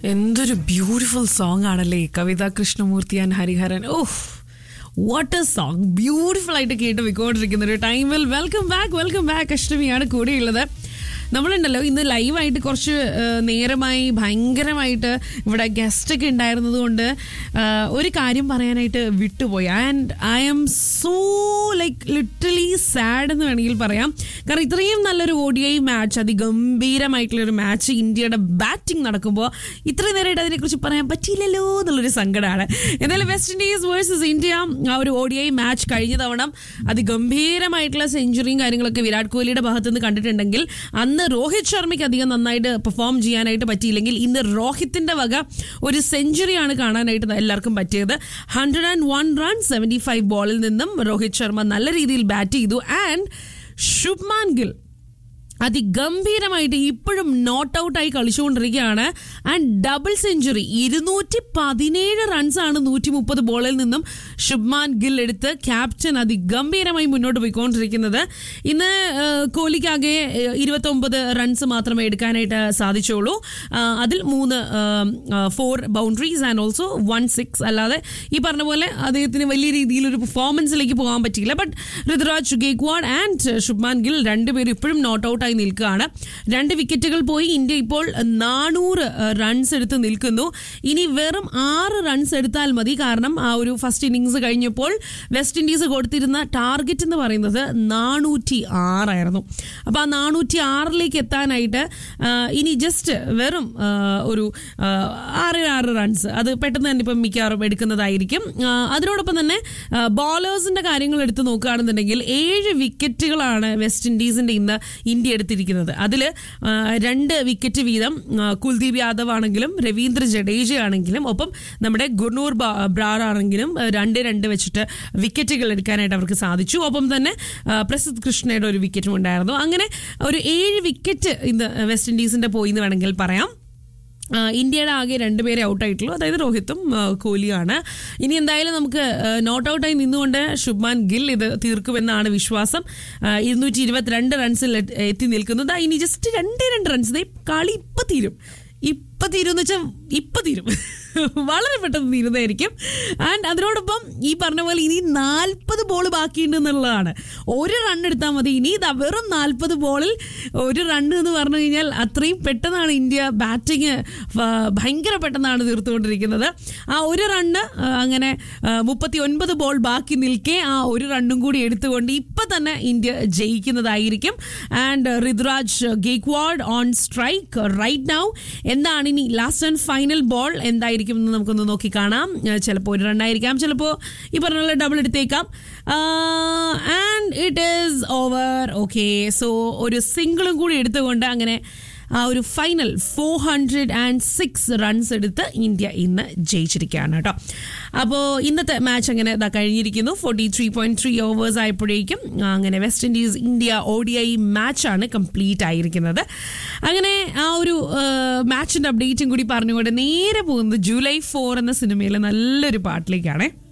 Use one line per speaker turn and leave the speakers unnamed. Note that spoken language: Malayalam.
എന്തൊരു ബ്യൂട്ടിഫുൾ സോങ് ആണല്ലേ Kavitha Krishnamurthy and Hariharan oh what a song beautiful ആയിട്ട് കേട്ട് പോയിക്കൊണ്ടിരിക്കുന്ന ഒരു ടൈമിൽ വെൽക്കം ബാക്ക് വെൽക്കം ബാക്ക് അഷ്ടമിയാണ് കൂടെയുള്ളത് നമ്മളുണ്ടല്ലോ ഇന്ന് ലൈവായിട്ട് കുറച്ച് ആ, നേരമായി ഭയങ്കരമായിട്ട് ഇവിടെ ഗസ്റ്റ് ഒക്കെ ഉണ്ടായിരുന്നത് കൊണ്ട് ആ, ഒരു കാര്യം പറയാനായിട്ട് വിട്ടുപോയി and I'm so like literally sad എന്ന് വേണമെങ്കിൽ പറയാം കാരണം ഇത്രയും നല്ലൊരു ഒ ഡി ഐ മാച്ച് അതിഗംഭീരമായിട്ടുള്ള ഒരു മാച്ച് ഇന്ത്യയുടെ ബാറ്റിംഗ് നടക്കുമ്പോൾ ഇത്രയും നേരമായിട്ട് അതിനെക്കുറിച്ച് പറയാൻ പറ്റിയില്ലല്ലോ എന്നുള്ളൊരു സങ്കടമാണ് എന്തായാലും വെസ്റ്റ് ഇൻഡീസ് വേഴ്സസ് ഇന്ത്യ ആ ഒരു ഒ ഡി ഐ മാച്ച് കഴിഞ്ഞ തവണ അതിഗംഭീരമായിട്ടുള്ള സെഞ്ചുറിയും കാര്യങ്ങളൊക്കെ വിരാട് കോഹ്ലിയുടെ ഭാഗത്ത് നിന്ന് കണ്ടിട്ടുണ്ടെങ്കിൽ അന്ന് രോഹിത് ശർമ്മയ്ക്ക് അധികം നന്നായിട്ട് പെർഫോം ചെയ്യാനായിട്ട് പറ്റിയില്ലെങ്കിൽ ഇന്ന് രോഹിത്തിന്റെ വക ഒരു സെഞ്ചുറിയാണ് കാണാനായിട്ട് എല്ലാവർക്കും പറ്റിയത് hundred and one run seventy five ബോളിൽ നിന്നും രോഹിത് ശർമ്മ നല്ല രീതിയിൽ ബാറ്റ് ചെയ്തു ആൻഡ് ശുഭ്മാൻ ഗിൽ അതിഗംഭീരമായിട്ട് ഇപ്പോഴും നോട്ട് ഔട്ടായി കളിച്ചുകൊണ്ടിരിക്കുകയാണ് ആൻഡ് ഡബിൾ സെഞ്ചുറി ഇരുന്നൂറ്റി പതിനേഴ് റൺസാണ് നൂറ്റി മുപ്പത് ബോളിൽ നിന്നും ശുഭ്മാൻ ഗിൽ എടുത്ത് ക്യാപ്റ്റൻ അതിഗംഭീരമായി മുന്നോട്ട് പോയിക്കൊണ്ടിരിക്കുന്നത് ഇന്ന് ഏഹ്, കോഹ്ലിക്കാകെ ഇരുപത്തി ഒമ്പത് റൺസ് മാത്രമേ എടുക്കാനായിട്ട് സാധിച്ചുള്ളൂ ആ, അതിൽ മൂന്ന് four boundaries and also one six അല്ലാതെ ഈ പറഞ്ഞ പോലെ അദ്ദേഹത്തിന് വലിയ രീതിയിൽ ഒരു പെർഫോമൻസിലേക്ക് പോകാൻ പറ്റിയില്ല ബട്ട് ഋതുരാജ് ഗേക്വാഡ് ആൻഡ് ശുഭ്മാൻ ഗിൽ രണ്ടുപേരും ഇപ്പോഴും നോട്ട് ഔട്ടായി നിൽക്കുകയാണ് രണ്ട് വിക്കറ്റുകൾ പോയി ഇന്ത്യ ഇപ്പോൾ നാനൂറ് റൺസ് എടുത്ത് നിൽക്കുന്നു ഇനി വെറും ആറ് റൺസ് എടുത്താൽ മതി കാരണം ആ ഒരു ഫസ്റ്റ് ഇന്നിങ്സ് കഴിഞ്ഞപ്പോൾ വെസ്റ്റ് ഇൻഡീസ് കൊടുത്തിരുന്ന ടാർഗറ്റ് എന്ന് പറയുന്നത് നാനൂറ്റി ആറായിരുന്നു അപ്പോൾ ആ നാനൂറ്റി ആറിലേക്ക് എത്താനായിട്ട് ആ, ഇനി ജസ്റ്റ് വെറും ആ, ഒരു ആ, ആറ് ആറ് റൺസ് അത് പെട്ടെന്ന് തന്നെ ഇപ്പം മിക്കവാറും എടുക്കുന്നതായിരിക്കും ആ, അതിനോടൊപ്പം തന്നെ ബോളേഴ്സിന്റെ കാര്യങ്ങൾ എടുത്ത് നോക്കുകയാണെന്നുണ്ടെങ്കിൽ ഏഴ് വിക്കറ്റുകളാണ് വെസ്റ്റ് ഇൻഡീസിന്റെ ഇന്ന് ഇന്ത്യ എടുത്തിരിക്കുന്നത് അതിൽ രണ്ട് വിക്കറ്റ് വീതം ആ, കുൽദീപ് യാദവ് ആണെങ്കിലും രവീന്ദ്ര ജഡേജ ആണെങ്കിലും ഒപ്പം നമ്മുടെ ഗുർനൂർ ബ- ബ്രാർ ആണെങ്കിലും ആ, രണ്ട് രണ്ട് വെച്ചിട്ട് വിക്കറ്റുകൾ എടുക്കാനായിട്ട് അവർക്ക് സാധിച്ചു ഒപ്പം തന്നെ ആ, പ്രസിദ്ധ് കൃഷ്ണയുടെ ഒരു വിക്കറ്റും ഉണ്ടായിരുന്നു അങ്ങനെ ഒരു ഏഴ് വിക്കറ്റ് ഇന്ന് വെസ്റ്റ് ഇൻഡീസിന്റെ പോയി എന്ന് വേണമെങ്കിൽ പറയാം ആ, ഇന്ത്യയുടെ ആകെ രണ്ടുപേരെ ഔട്ടായിട്ടുള്ളൂ അതായത് രോഹിത്തും ആ, കോഹ്ലിയാണ് ഇനി എന്തായാലും നമുക്ക് നോട്ട് ഔട്ടായി നിന്നുകൊണ്ട് ശുഭ്മാൻ ഗിൽ ഇത് തീർക്കുമെന്നാണ് വിശ്വാസം ഇരുന്നൂറ്റി ഇരുപത്തിരണ്ട് റൺസിൽ എത്തി- എത്തി നിൽക്കുന്നത് ദാ ഇനി ജസ്റ്റ് രണ്ടേ രണ്ട് റൺസ് ദേ കളി ഇപ്പം തീരും ഇപ്പം തീരും എന്ന് വെച്ചാൽ ഇപ്പം തീരും വളരെ പെട്ടെന്ന് തീരുന്നതായിരിക്കും ആൻഡ് അതിനോടൊപ്പം ഈ പറഞ്ഞ പോലെ ഇനി നാൽപ്പത് ബോൾ ബാക്കിയുണ്ട് എന്നുള്ളതാണ് ഒരു റൺ എടുത്താൽ മതി ഇനി ഇതാ വെറും നാൽപ്പത് ബോളിൽ ഒരു റൺ എന്ന് പറഞ്ഞു കഴിഞ്ഞാൽ അത്രയും പെട്ടെന്നാണ് ഇന്ത്യ ബാറ്റിങ് ഭയങ്കര പെട്ടെന്നാണ് തീർത്തുകൊണ്ടിരിക്കുന്നത് ആ ഒരു റണ്ണ് അങ്ങനെ മുപ്പത്തി ഒൻപത് ബോൾ ബാക്കി നിൽക്കെ ആ ഒരു റണ്ണും കൂടി എടുത്തുകൊണ്ട് ഇപ്പം തന്നെ ഇന്ത്യ ജയിക്കുന്നതായിരിക്കും and Ruturaj Gaikwad on strike right now എന്താണ് ഇനി ലാസ്റ്റ് ആൻഡ് ഫൈനൽ ബോൾ എന്തായിരിക്കും എന്ന് നമുക്കൊന്ന് നോക്കി കാണാം ചിലപ്പോൾ ഒരു റണ്ണായിരിക്കാം ചിലപ്പോൾ ഈ പറഞ്ഞ പോലെ ഡബിൾ എടുത്തേക്കാം and it is over okay so ഒരു സിംഗിളും കൂടി എടുത്തുകൊണ്ട് അങ്ങനെ ആ ഒരു final four hundred and six runs എടുത്ത് ഇന്ത്യ ഇന്ന് ജയിച്ചിരിക്കുകയാണ് കേട്ടോ അപ്പോൾ ഇന്നത്തെ മാച്ച് അങ്ങനെ ഇതാ കഴിഞ്ഞിരിക്കുന്നു forty three point three overs ആയപ്പോഴേക്കും അങ്ങനെ West Indies India O D I മാച്ചാണ് കംപ്ലീറ്റ് ആയിരിക്കുന്നത് അങ്ങനെ ആ ഒരു മാച്ചിൻ്റെ അപ്ഡേറ്റും കൂടി പറഞ്ഞുകൊണ്ട് നേരെ പോകുന്നത് ജൂലൈ ഫോർ എന്ന സിനിമയിലെ നല്ലൊരു പാട്ടിലേക്കാണ്